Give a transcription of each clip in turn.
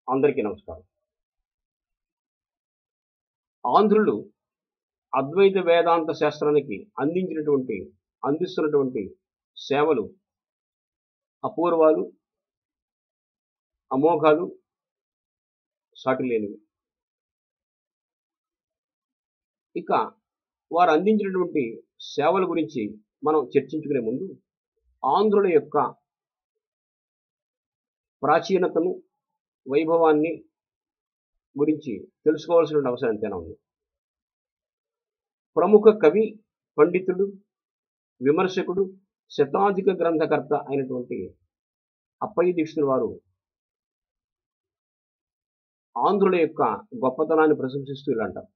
అందరికీ నమస్కారం ఆంధ్రులు అద్వైత వేదాంత శాస్త్రానికి అందించినటువంటి అందిస్తున్నటువంటి సేవలు అపూర్వాలు అమోఘాలు సాటిలేనివి ఇక వారు అందించినటువంటి సేవల గురించి మనం చర్చించుకునే ముందు ఆంధ్రుల యొక్క ప్రాచీనతను వైభవాన్ని గురించి తెలుసుకోవాల్సిన అవసరం ఎంతైనా ఉంది ప్రముఖ కవి పండితుడు విమర్శకుడు శతాధిక గ్రంథకర్త అయినటువంటి అప్పయ్య దీక్షితుల వారు ఆంధ్రుల యొక్క గొప్పతనాన్ని ప్రశంసిస్తూ ఇలా అంటారు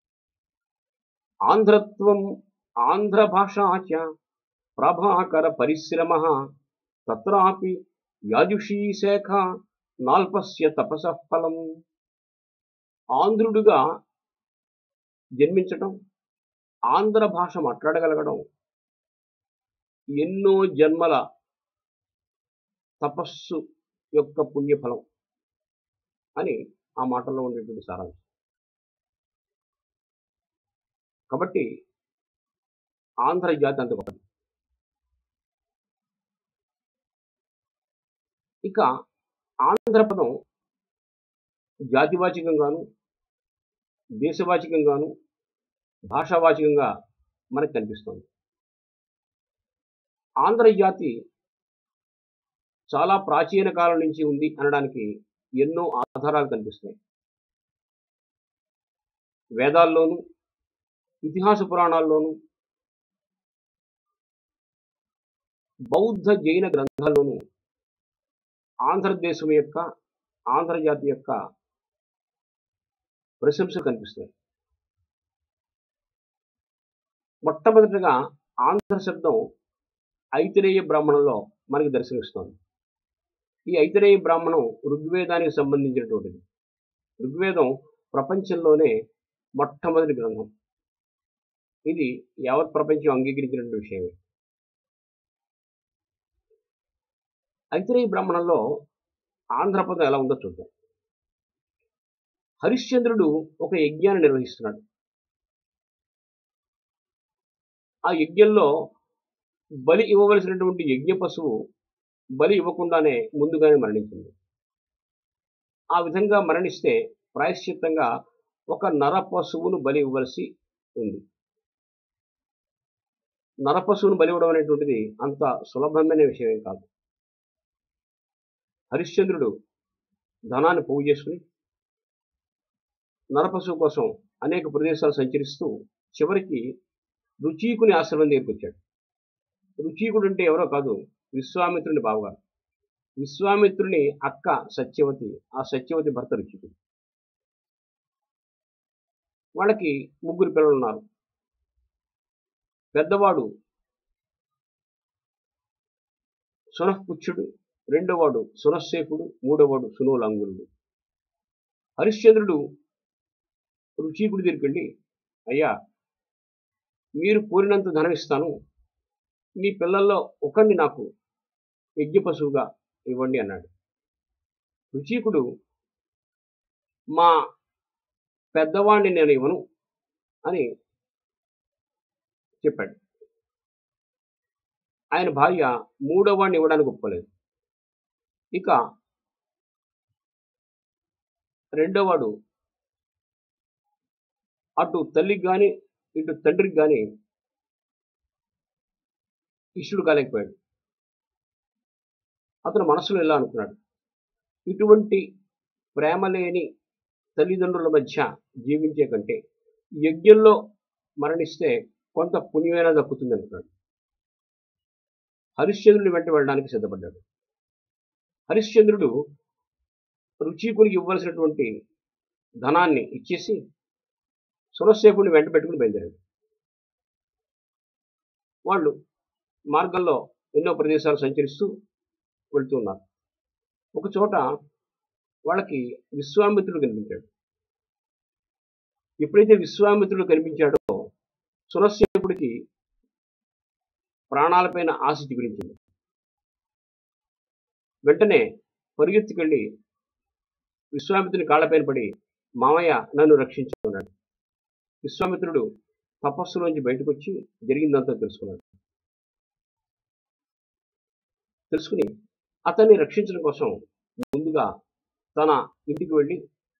ఆంధ్రత్వం ఆంధ్ర భాషాచ ప్రభాకర పరిశ్రమ తత్రాపి యాజుషీ శాఖ నాల్పస్య తపస ఫలం ఆంధ్రుడుగా జన్మించటం ఆంధ్ర భాష మాట్లాడగలగడం ఎన్నో జన్మల తపస్సు యొక్క పుణ్యఫలం అని ఆ మాటల్లో ఉండేటువంటి సారాంశం కాబట్టి ఆంధ్ర జాతి అంత గొప్పది ఇక ఆంధ్ర పదం జాతివాచకంగాను దేశవాచకంగాను భాషావాచకంగా మనకు కనిపిస్తుంది ఆంధ్ర జాతి చాలా ప్రాచీన కాలం నుంచి ఉంది అనడానికి ఎన్నో ఆధారాలు కనిపిస్తాయి వేదాల్లోనూ ఇతిహాస పురాణాల్లోనూ బౌద్ధ జైన గ్రంథాల్లోనూ ఆంధ్రదేశం యొక్క ఆంధ్రజాతి యొక్క ప్రశంసలు కనిపిస్తాయి మొట్టమొదటిగా ఆంధ్ర శబ్దం ఐతిరేయ బ్రాహ్మణంలో మనకి దర్శనమిస్తోంది ఈ ఐతిరేయ బ్రాహ్మణం ఋగ్వేదానికి సంబంధించినటువంటిది ఋగ్వేదం ప్రపంచంలోనే మొట్టమొదటి గ్రంథం ఇది యావత్ ప్రపంచం అంగీకరించినటువంటి విషయమే ఐతిరేయ బ్రాహ్మణంలో ఆంధ్రపదం ఎలా ఉందో చూద్దాం హరిశ్చంద్రుడు ఒక యజ్ఞాన్ని నిర్వహిస్తున్నాడు ఆ యజ్ఞంలో బలి ఇవ్వవలసినటువంటి యజ్ఞ పశువు బలి ఇవ్వకుండానే ముందుగానే మరణించింది ఆ విధంగా మరణిస్తే ప్రాయశ్చిత్తంగా ఒక నర పశువును బలి ఇవ్వవలసి ఉంది నర పశువును బలి ఇవ్వడం అనేటువంటిది అంత సులభమైన విషయమే కాదు హరిశ్చంద్రుడు ధనాన్ని పోగు చేసుకుని నరపశువు కోసం అనేక ప్రదేశాలు సంచరిస్తూ చివరికి రుచీకుని ఆశ్రమం దగ్గరికి వచ్చాడు రుచీకుడు అంటే ఎవరో కాదు విశ్వామిత్రుని బావగారు విశ్వామిత్రుని అక్క సత్యవతి ఆ సత్యవతి భర్త రుచికుడు వాళ్ళకి ముగ్గురు పిల్లలు ఉన్నారు పెద్దవాడు సునఃపుచ్చుడు రెండోవాడు సునశ్శేఖుడు మూడోవాడు సునోలంగులుడు హరిశ్చంద్రుడు రుచీకుడి దగ్గరికి వెళ్ళి అయ్యా మీరు కోరినంత ధనం ఇస్తాను మీ పిల్లల్లో ఒకరిని నాకు యజ్ఞ పశువుగా ఇవ్వండి అన్నాడు రుచీకుడు మా పెద్దవాడిని నేను ఇవ్వను అని చెప్పాడు ఆయన భార్య మూడో వాడిని ఇవ్వడానికి ఒప్పుకోలేదు ఇక రెండోవాడు అటు తల్లికి కానీ ఇటు తండ్రికి కానీ ఇష్టుడు కాలేకపోయాడు అతను మనసులో ఎలా అనుకున్నాడు ఇటువంటి ప్రేమ లేని తల్లిదండ్రుల మధ్య జీవించే కంటే యజ్ఞంలో మరణిస్తే కొంత పుణ్యమైనా దక్కుతుంది అనుకున్నాడు హరిశ్చంద్రుని వెంట వెళ్ళడానికి సిద్ధపడ్డాడు హరిశ్చంద్రుడు రుచీకునికి ఇవ్వాల్సినటువంటి ధనాన్ని ఇచ్చేసి సురసేపుని వెంట పెట్టుకుని బయలుదేరాడు వాళ్ళు మార్గంలో ఎన్నో ప్రదేశాలు సంచరిస్తూ వెళ్తూ ఉన్నారు ఒక చోట వాళ్ళకి విశ్వామిత్రుడు కనిపించాడు ఎప్పుడైతే విశ్వామిత్రుడు కనిపించాడో సురసేపుడికి ప్రాణాలపైన ఆశ చిగురించింది వెంటనే పరిగెత్తుకెళ్ళి విశ్వామిత్రుని కాళ్ళపైన పడి మామయ్య నన్ను రక్షించుకున్నాడు విశ్వామిత్రుడు తపస్సులోంచి బయటకు వచ్చి జరిగిందంతా తెలుసుకున్నాడు తెలుసుకుని అతన్ని రక్షించడం కోసం ముందుగా తన ఇంటికి వెళ్ళి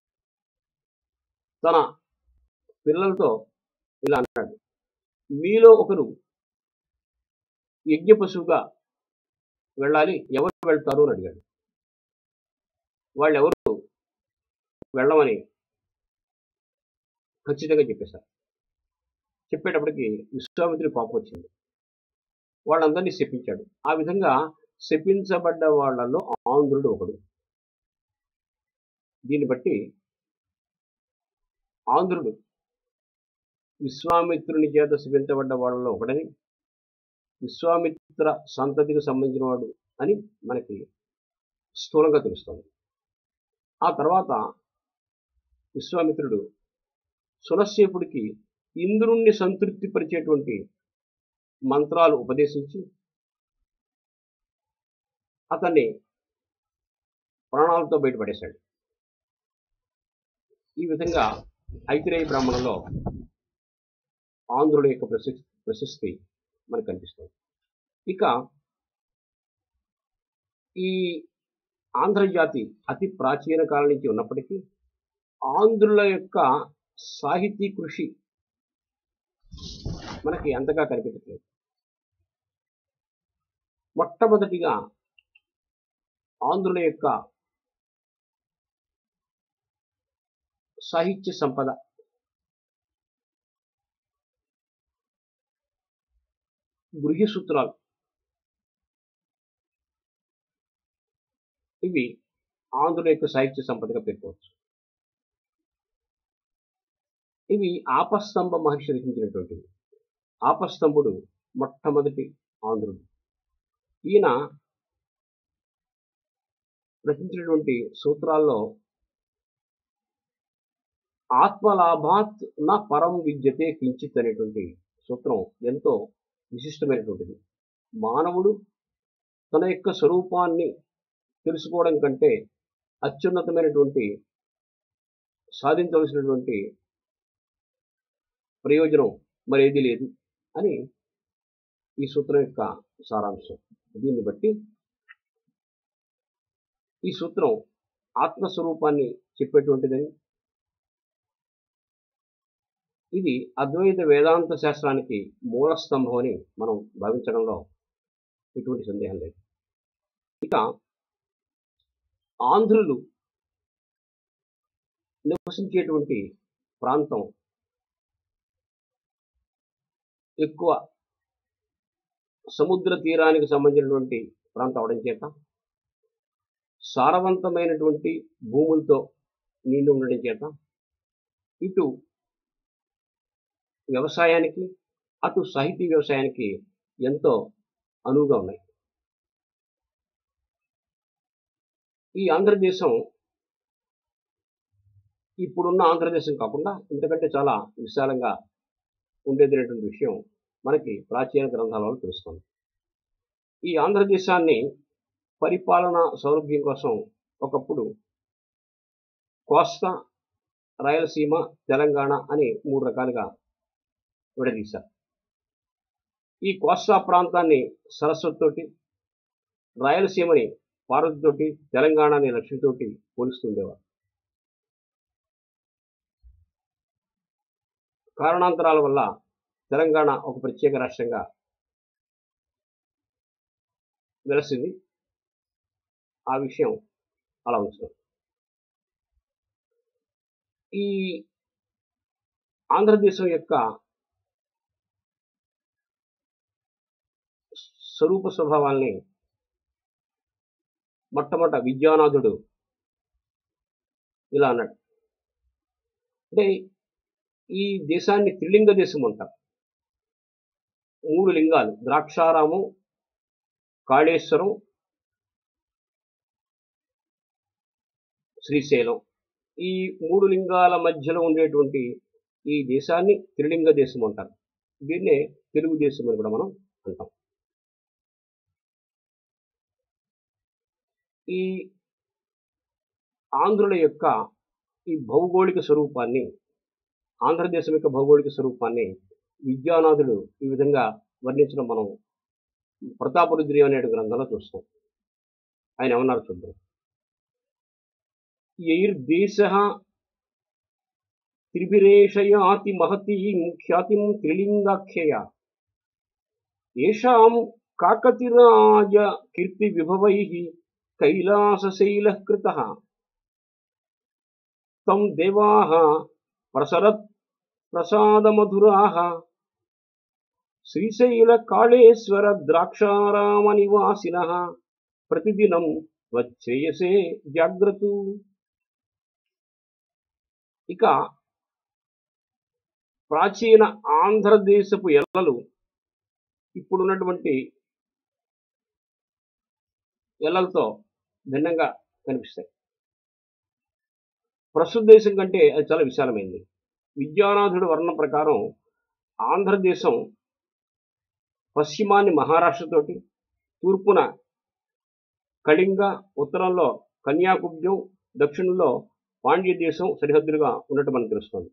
తన పిల్లలతో ఇలా అన్నాడు మీలో ఒకరు యజ్ఞ పశువుగా వెళ్ళాలి ఎవరు వెళ్తారు అని అడిగాడు వాళ్ళు ఎవరు వెళ్ళమని ఖచ్చితంగా చెప్పేశారు చెప్పేటప్పటికి విశ్వామిత్రుడి కోపం వచ్చింది వాళ్ళందరినీ శపించాడు ఆ విధంగా శపించబడ్డ వాళ్ళలో ఆంధ్రుడు ఒకడు దీన్ని బట్టి ఆంధ్రుడు విశ్వామిత్రుని చేత శపించబడ్డ వాళ్ళలో ఒకడని విశ్వామిత్ర సంతతికి సంబంధించిన వాడు అని మనకి స్థూలంగా తెలుస్తుంది ఆ తర్వాత విశ్వామిత్రుడు సునశ్చేపుడికి ఇంద్రుణ్ణి సంతృప్తి పరిచేటువంటి మంత్రాలు ఉపదేశించి అతన్ని ప్రాణాలతో బయటపడేశాడు ఈ విధంగా ఐతిరేయ బ్రాహ్మణంలో ఆంధ్రుడి యొక్క ప్రశస్తి ప్రశస్తి మనకు కనిపిస్తుంది ఇక ఈ ఆంధ్రజాతి అతి ప్రాచీన కాలం నుంచి ఉన్నప్పటికీ ఆంధ్రుల యొక్క సాహితీ కృషి మనకి అంతగా కనిపించట్లేదు మొట్టమొదటిగా ఆంధ్రుల యొక్క సాహిత్య సంపద గృహ్య సూత్రాలు ఇవి ఆంధ్రుల యొక్క సాహిత్య సంపదగా పేర్కోవచ్చు ఇవి ఆపస్తంభ మహర్షి రచించినటువంటివి ఆపస్తంభుడు మొట్టమొదటి ఆంధ్రుడు ఈయన రచించినటువంటి సూత్రాల్లో ఆత్మలాభాత్ నా పరం విద్యతే కించిత్ అనేటువంటి సూత్రం ఎంతో విశిష్టమైనటువంటిది మానవుడు తన యొక్క స్వరూపాన్ని తెలుసుకోవడం కంటే అత్యున్నతమైనటువంటి సాధించవలసినటువంటి ప్రయోజనం మరేది లేదు అని ఈ సూత్రం యొక్క సారాంశం దీన్ని బట్టి ఈ సూత్రం ఆత్మస్వరూపాన్ని చెప్పేటువంటిదని ఇది అద్వైత వేదాంత శాస్త్రానికి మూల స్తంభం అని మనం భావించడంలో ఎటువంటి సందేహం లేదు ఇక ఆంధ్రులు నివసించేటువంటి ప్రాంతం ఎక్కువ సముద్ర తీరానికి సంబంధించినటువంటి ప్రాంతం అవడం చేత సారవంతమైనటువంటి భూములతో నిండి ఉండడం చేత ఇటు వ్యవసాయానికి అటు సాహితీ వ్యవసాయానికి ఎంతో అనువుగా ఉన్నాయి ఈ ఆంధ్రదేశం ఇప్పుడున్న ఆంధ్రదేశం కాకుండా ఇంతకంటే చాలా విశాలంగా ఉండేది అనేటువంటి విషయం మనకి ప్రాచీన గ్రంథాలలో తెలుస్తుంది ఈ ఆంధ్రదేశాన్ని పరిపాలన సౌలభ్యం కోసం ఒకప్పుడు కోస్తా రాయలసీమ తెలంగాణ అని మూడు రకాలుగా విడదీశారు ఈ కోస్తా ప్రాంతాన్ని సరస్వతితోటి రాయలసీమని పార్వతితోటి తెలంగాణని లక్ష్మితోటి పోలుస్తుండేవారు కారణాంతరాల వల్ల తెలంగాణ ఒక ప్రత్యేక రాష్ట్రంగా వెలసింది ఆ విషయం అలా ఉంచుతాం ఈ ఆంధ్రదేశం యొక్క స్వరూప స్వభావాల్ని మొట్టమొదట విద్యానాథుడు ఇలా అన్నాడు అంటే ఈ దేశాన్ని త్రిలింగ దేశం అంటారు మూడు లింగాలు ద్రాక్షారామం కాళేశ్వరం శ్రీశైలం ఈ మూడు లింగాల మధ్యలో ఉండేటువంటి ఈ దేశాన్ని త్రిలింగ దేశం అంటారు దీన్నే తెలుగు దేశం అని కూడా మనం అంటాం ఈ ఆంధ్రుల యొక్క ఈ భౌగోళిక స్వరూపాన్ని ఆంధ్రదేశం యొక్క భౌగోళిక స్వరూపాన్ని విద్యానాథుడు ఈ విధంగా వర్ణించడం మనం ప్రతాపరుద్రి అనే గ్రంథంలో చూస్తాం ఆయన ఏమన్నారు చూద్దాం యైర్దేశ త్రిభిరేషయాతి మహతీం ఖ్యాతిం త్రిలింగాఖ్యయ ఏషాం కాకతిరాజ కీర్తి విభవై కైలాసశైల కృత తం దేవా ప్రసరత్ ప్రసాదమధురాः శ్రీశైల కాళేశ్వర ద్రాక్షారామ నివాసిన ప్రతిదినం శ్రేయసే జాగ్రత్త ఇక ప్రాచీన ఆంధ్రదేశపు ఎల్లలు ఇప్పుడున్నటువంటి ఎల్లలతో భిన్నంగా కనిపిస్తాయి ప్రస్తుత దేశం కంటే అది చాలా విశాలమైంది విద్యానాథుడి వర్ణం ప్రకారం ఆంధ్రదేశం పశ్చిమాన్ని మహారాష్ట్రతోటి తూర్పున కళింగ ఉత్తరంలో కన్యాకుబ్జం దక్షిణంలో పాండ్య దేశం సరిహద్దులుగా ఉన్నట్టు మనకు తెలుస్తుంది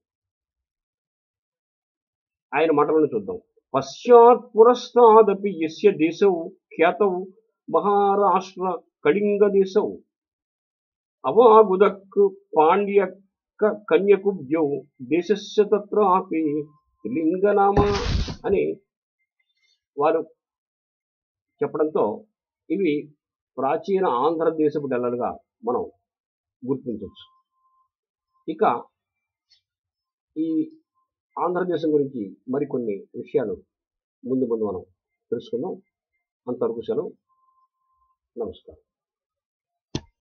ఆయన మాటలను చూద్దాం పశ్చాత్ పురస్తాదపి యస్య దేశౌ ఖ్యాతౌ మహారాష్ట్ర కళింగ దేశౌ అవాగుదక్ పాండ్య కన్యకుబ్జౌ దేశస్య తత్రాపి లింగనామ అని వారు చెప్పడంతో ఇవి ప్రాచీన ఆంధ్రదేశపు నెలలుగా మనం గుర్తించవచ్చు ఇక ఈ ఆంధ్రదేశం గురించి మరికొన్ని విషయాలు ముందు ముందు మనం తెలుసుకుందాం అంతవరకు సెలవు నమస్కారం